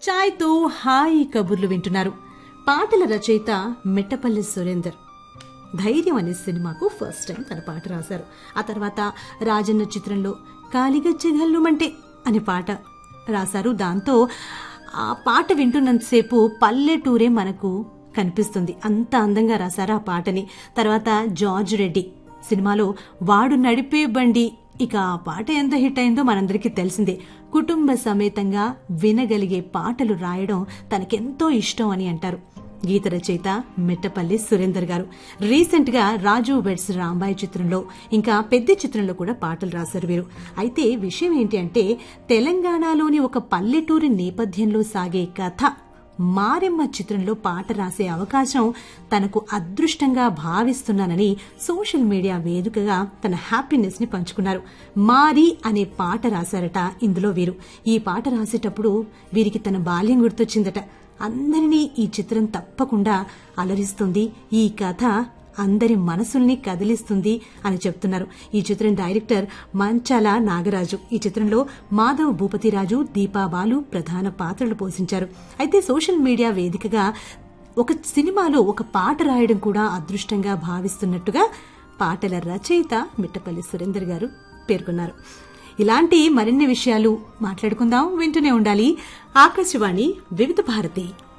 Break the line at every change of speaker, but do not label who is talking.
ఛాయ్తో హాయి కబుర్లు వింటున్నారు పాటల రచయిత మిట్టపల్లి సురేందర్ ధైర్యం అనే సినిమాకు ఫస్ట్ టైం తన పాట రాశారు ఆ తర్వాత రాజన్న చిత్రంలో కాలిగచ్చె గల్లుమంటే అనే పాట రాశారు దాంతో ఆ పాట వింటున్నంతసేపు పల్లెటూరే మనకు కనిపిస్తుంది అంత అందంగా రాశారు ఆ పాటని తర్వాత జార్జ్ రెడ్డి సినిమాలో వాడు నడిపే బండి ఇక ఆ పాట ఎంత హిట్ అయిందో మనందరికీ తెలిసిందే కుటుంబ సమేతంగా వినగలిగే పాటలు రాయడం తనకెంతో ఇష్టం అని అంటారు గీత రచయిత మిట్టపల్లి సురేందర్ గారు రీసెంట్ గా రాజు వెడ్స్ రాంబాయి చిత్రంలో ఇంకా పెద్ద చిత్రంలో కూడా పాటలు రాశారు వీరు అయితే విషయం ఏంటి అంటే తెలంగాణలోని ఒక పల్లెటూరి నేపథ్యంలో సాగే కథ మారెమ్మ చిత్రంలో పాట రాసే అవకాశం తనకు అదృష్టంగా భావిస్తున్నానని సోషల్ మీడియా వేదికగా తన హ్యాపీనెస్ ని పంచుకున్నారు మారి అనే పాట రాశారట ఇందులో వీరు ఈ పాట రాసేటప్పుడు వీరికి తన బాల్యం గుర్తొచ్చిందట అందరినీ ఈ చిత్రం తప్పకుండా అలరిస్తుంది ఈ కథ అందరి మనసుల్ని కదిలిస్తుంది అని చెప్తున్నారు ఈ చిత్రం డైరెక్టర్ మంచాల నాగరాజు ఈ చిత్రంలో మాధవ్ భూపతిరాజు దీపా బాలు ప్రధాన పాత్రలు పోషించారు అయితే సోషల్ మీడియా వేదికగా ఒక సినిమాలో ఒక పాట రాయడం కూడా అదృష్టంగా భావిస్తున్నట్టుగా పాటల రచయిత మిట్టపల్లి సురేందర్ గారు పేర్కొన్నారు ఇలాంటి మరిన్ని విషయాలు మాట్లాడుకుందాం వింటూనే ఉండాలి ఆకాశవాణి వివిధ భారతి